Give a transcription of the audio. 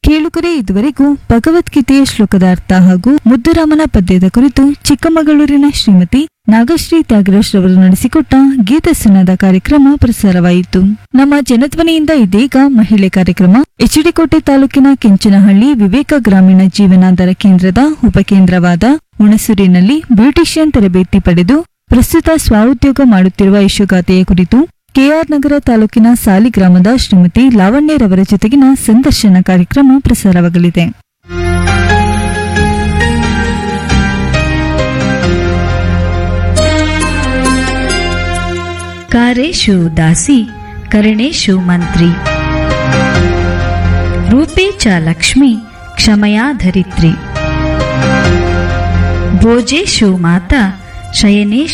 ಕೇಳುಗರೆ ಇದುವರೆಗೂ ಭಗವದ್ಗೀತೆಯ ಶ್ಲೋಕದ ಅರ್ಥ ಹಾಗೂ ಮುದ್ದುರಾಮನ ಪದ್ಯದ ಕುರಿತು ಚಿಕ್ಕಮಗಳೂರಿನ ಶ್ರೀಮತಿ ನಾಗಶ್ರೀ ತ್ಯಾಗರಾಜ್ ರವರು ನಡೆಸಿಕೊಟ್ಟ ಗೀತ ಸುನದ ಕಾರ್ಯಕ್ರಮ ಪ್ರಸಾರವಾಯಿತು ನಮ್ಮ ಜನಧ್ವನಿಯಿಂದ ಇದೀಗ ಮಹಿಳೆ ಕಾರ್ಯಕ್ರಮ ಎಚ್ಡಿಕೋಟೆ ತಾಲೂಕಿನ ಕೆಂಚನಹಳ್ಳಿ ವಿವೇಕ ಗ್ರಾಮೀಣ ಜೀವನಾಧಾರ ಕೇಂದ್ರದ ಉಪಕೇಂದ್ರವಾದ ಹುಣಸೂರಿನಲ್ಲಿ ಬ್ಯೂಟಿಷಿಯನ್ ತರಬೇತಿ ಪಡೆದು ಪ್ರಸ್ತುತ ಸ್ವಉದ್ಯೋಗ ಮಾಡುತ್ತಿರುವ ಯಶೋಗಾಥೆಯ ಕುರಿತು ಕೆಆರ್ ನಗರ ತಾಲೂಕಿನ ಸಾಲಿ ಗ್ರಾಮದ ಶ್ರೀಮತಿ ಲಾವಣ್ಯರವರ ಜೊತೆಗಿನ ಸಂದರ್ಶನ ಕಾರ್ಯಕ್ರಮ ಪ್ರಸಾರವಾಗಲಿದೆ ಕಾರೇಶು ದಾಸಿ ಕರಣೇಶು ಮಂತ್ರಿ ರೂಪೇ ಚ ಲಕ್ಷ್ಮಿ ಕ್ಷಮಯಾ ಧರಿತ್ರಿ ಭೋಜೇಶು ಮಾತಾ ಶಯನೇಶು